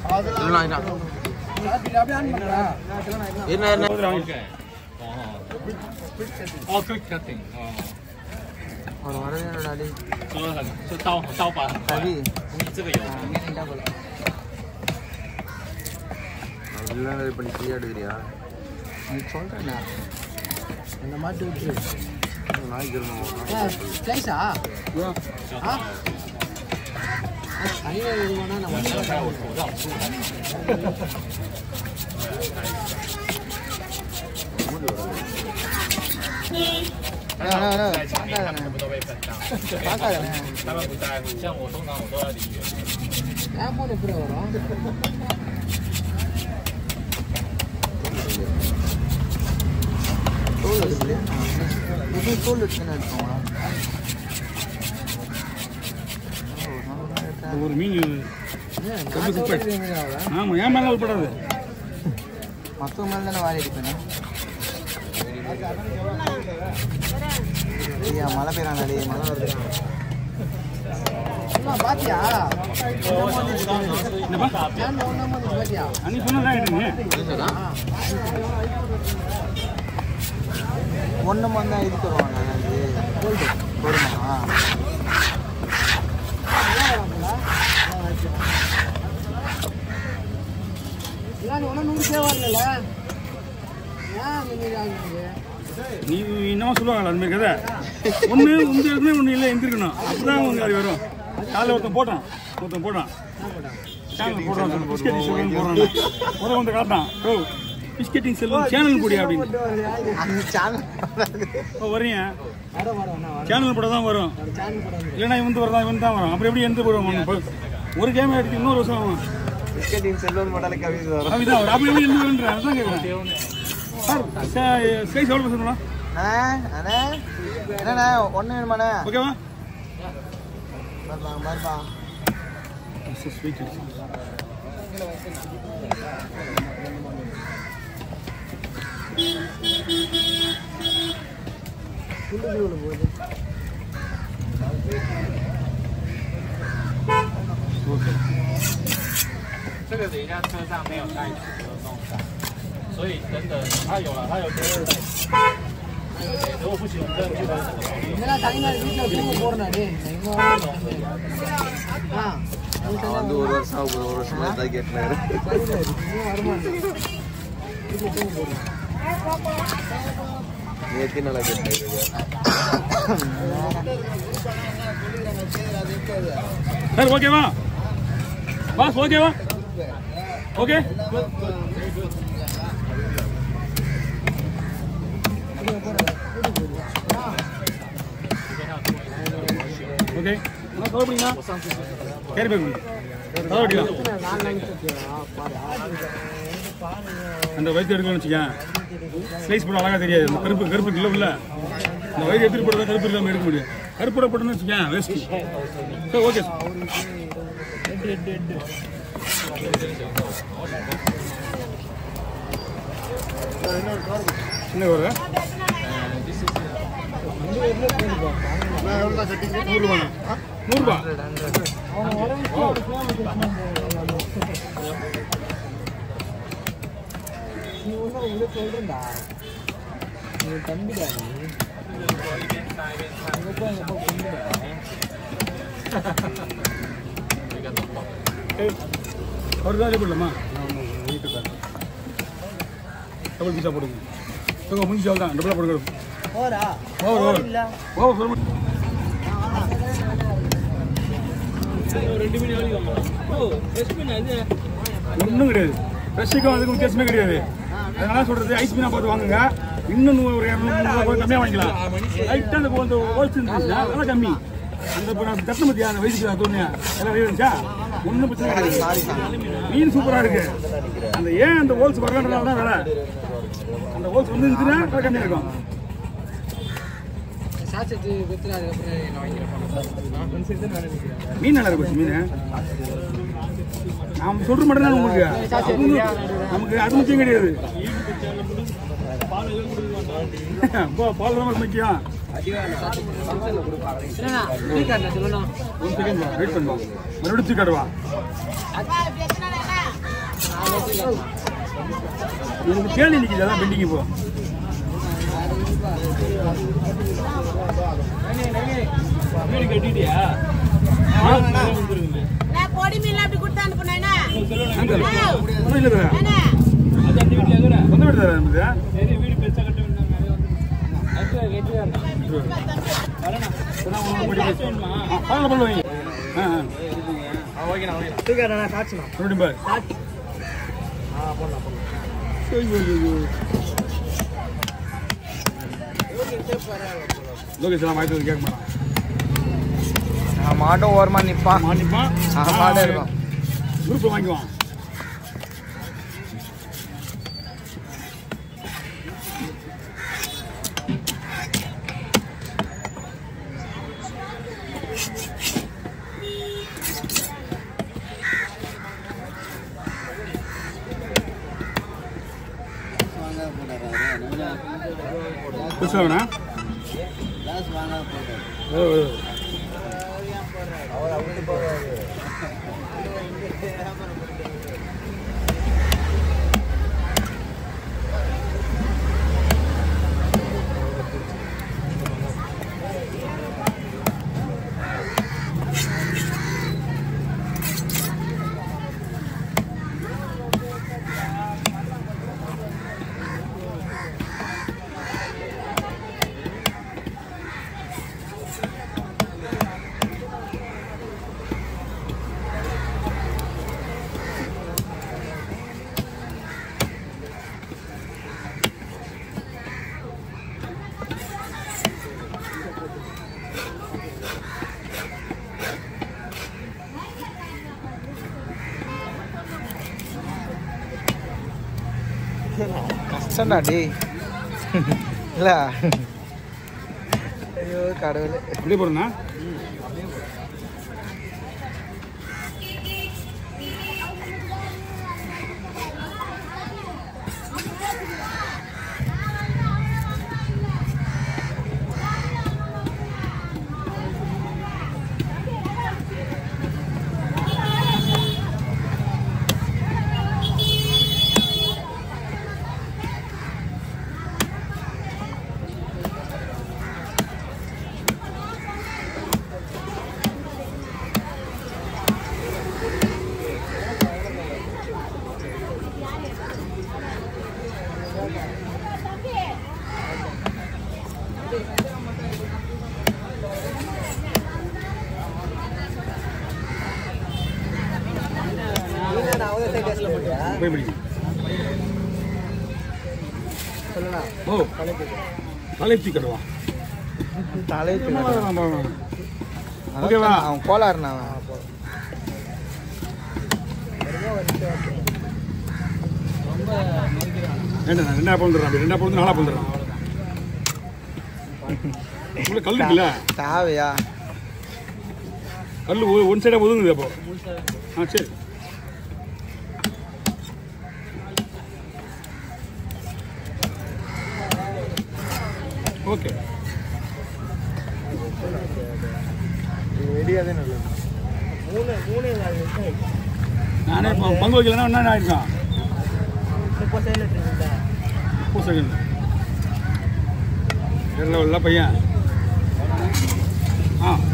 என்ன என்ன OK。哦。哦，quick cutting 哦， ஒரு வரவேனோட அடி 说很就刀刀法很快。 சரி 你这个有吗？ அதெல்லாம் இது பண்ணி ஃப்ரீயாக எடுக்கிறியா நீ சொல்றேன்டா அந்த மாட்டு விட்டு நாய்க்கு இருக்கணும் ஸ்லைஸா 小刀 தனியாக வருவானா நம்ம 我还有口罩出来。 在前面，他们全部都被分到。他们不在乎，像我通常我都要离远。 ஏன் போன் எப்படி வரும் தோல் எடுக்கலையா இது தோல் எடுத்துன்னு எடுத்தோம் ஒரு மீன் ஏன் நான் சொல்றது எங்க ஆகுதா? ஆமாம் ஏன் மேலே உட்படாது மற்றவங்க மேலே தானே வாரி அடிப்பேன் ஐயா மழை பெய்யறாங்க மழை வருது அம்மா, பாத்தியா என்னப்பா ஏன் ஒண்ணாம வந்துச்சு, பாத்தியா அன்னைக்கு சொன்னதான் ஆயிடுங்க ஒன்று மணி தான் இது தருவாங்க அது கோல்டு போடுமா இல்லை நீ ஒன்றும் நூறு சேவா இல்லைல்ல ஏன் அந்த மாரி ஆகுது நீ என்னமா சொல்லுவாங்களா அந்த மாதிரி கதை ஒன்று உந்து இருக்குன்னு ஒன்று இல்லை எந்திருக்கணும் அப்பதான் உங்களுக்கு அது வரும் காலைல ஒருத்தன் போட்டான் ஒருத்தன் போட்டான் சேனல் போடுறான் பிஸ்கெட்டிங் செல்வன் போடுறான் ஒரு வந்து காட்டான் ஓ பிஸ்கெட்டிங் செல்வன் சேனல் கூடிய அப்படின்னு அந்த சேனல் இப்போ வரீங்க வர வர ஒன்றா வர சேனல் போட தான் வரும் சேனல் போட இல்லைன்னா இவன் வரதான் இவன் தான் வரும் அப்புறம் எப்படி எந்த போடுவான் இப்போ ஒரு கேம் எடுத்து இன்னொரு வருஷம் ஆகும் பிஸ்கெட்டிங் செல்வன் மடலை கவிதை வரும் அப்படிதான் வரும் அப்படி எப்படி எந்த வருன்ற அதான் கேட்குறேன் சார் ஸ்கைஸ் எவ்வளோ பேசணும்னா அண்ணா அண்ணா என்னண்ணா ஒன்று வேணுமாண்ணே ஓகேவா பாருப்பா பாருப்பா ஸ்வீட் ஓகே 这个等一下车上没有袋子就弄上，所以等等，它有了，它有第二袋子。如果不行，我们真的去把这个保利。 இதெல்லாம் தனியாக வீட்டில் தூங்க போகிறேன் டே எங்கே ஆ நீ நான் வந்து ஒரு வருஷம் ஆகும் ஒரு வருஷமா தான் கேட்டாரு வருமானம் வீட்டில் தூங்க போகிறேன் நேத்தி நல்லா கேட்டாரு சார் ஓகேவா பாஸ் ஓகேவா ஓகே ஓகே கவர் பண்ணிங்களா கேரி பேக் பண்ணி கவர் பண்ணிக்கலாம் அந்த வயிற்று எடுக்கணும்னு வச்சுக்கேன் ஸ்லைஸ் பண்ண அழகாக தெரியாது இந்த கருப்பு கருப்பு இல்லை இல்லை இந்த வயிறு எடுத்துட்டு போடுறதா கருப்பு இல்லாமல் எடுக்க முடியும் கருப்போட போட்டோம்னு வச்சுக்கேன் வேஸ்ட் சரி ஓகே சின்ன ஒரு நூறுரூவா நூறுரூவா நீ ஒன்றும் உள்ள சொல்கிறேன்டா நீ தம்பிடா நீ எங்கே போய் எங்கே போய் கொண்டுடா அவர் தான் போடலாமா டபுள் பீஸா போடுங்க தூங்க முடிஞ்சு தான் டபுளாக போடுங்க போறா ஓவர் ஓவர் ஓவர் சொல்ல முடியும் ஒன்றும் கிடையாது ஃப்ரெஷ்ஷுக்கும் அதுக்கும் வித்தியாசமே கிடையாது அதனால சொல்றது ஐஸ் மீனா பார்த்து வாங்குங்க இன்னும் நூறு ஒரு இரநூறு முந்நூறு கொஞ்சம் கம்மியாக வாங்கிக்கலாம் லைட்டாக அந்த அந்த ஹோல்ஸ் இருந்துச்சுன்னா அதெல்லாம் கம்மி அந்த இப்போ நான் தட்டின பத்தியா அந்த வயசுக்கு நான் தோணுயா எல்லாம் இருந்துச்சா ஒன்றும் பிரச்சனை கிடையாது மீன் சூப்பராக இருக்கு அந்த ஏன் அந்த ஹோல்ஸ் வரலன்றதால தான் வேலை அந்த ஹோல்ஸ் வந்து இருந்துச்சுன்னா விலை கம்மியாக இருக்கும் சாச்சத்து வித்துனா அதுக்கப்புறம் நான் வாங்கிக்கிறேன் ஃப்ரெண்ட்ஸ் எடுத்து நான் நினைக்கிறேன் மீன் நல்லா இருக்கும் மீன் நாம் சொல்ற மட்டும் தான் உங்களுக்கு அது வந்து நமக்கு அது முக்கியம் கிடையாது பா- பால் தான் முக்கியம் என்னண்ணா டீ கார்டில் சொல்லணும் ஒரு செகண்ட் வெயிட் பண்ணுவோம் மறுபடியும் தூக்கி காட்டுவா எனக்கு கேள்வி நிற்கிது அதான் பெண்டிங் இப்போ வீடு கட்டிட்டியா ஆ? நான் பொடி மீன் அப்படி கொடுத்து அனுப்புனேனா அங்கிள், ஒண்ணும் இல்லை தர. அண்ணே அது அந்த வீட்டில் இருக்கிற சொந்த வீடு தர நமக்கு சரி வீடு பெருசாக கட்ட வேண்டாம் நிறைய வந்து அது கட்டிடுறாங்க வரேண்ணா வேணுமா பரவாயில்ல பண்ண வைங்க ஆ ஆ ஓகேண்ணா ஓகேண்ணா தூக்காடா சாட்சிண்ணா மறுபடியும் பாரு சாட்சி ஆ போடலாம் போடலாம் ஐயோ, ஐயோ, ஐயோ. லோகேஷ் எல்லாம் வாய்ப்பு கேட்க மாட்டான் நான் மாட்டும் ஓரமா நிப்பான் மாட்டிப்பான் ஆ, மாட்டே இருக்கும். குரூப் வாங்கிக்குவான் பெருசா வேணா ஓ, ஓ. கஷ்டம்டா டேய் இல்ல ஐயோ கடவுளே அப்படியே போறேண்ணா போய் பிடிக்கும் ஓ தலை தூக்கிடுவா தலை ஓகேவா? அவன் கோளாறுண்ணா அவன் வேண்டாம் நான் ரெண்டா பிறந்துடுறேன் அப்படி ரெண்டா பிறந்து நாளா பிறந்துடுறேன் உள்ள கல் இருக்குல்ல தேவையா கல் ஒன் சைடாக ஒதுங்குது அப்போ ஆ சரி ஓகே வெடியாதே நல்லது மூணு மூணே நாலு நிமிஷம் ஆயிடுச்சு. நானே இப்போ பங்கு வைக்கலன்னா என்ன ஆயிருக்கான் முப்பது செகண்ட் இருக்குல்ல முப்பது செகண்ட் வேற லெவலில் பையன் ஆ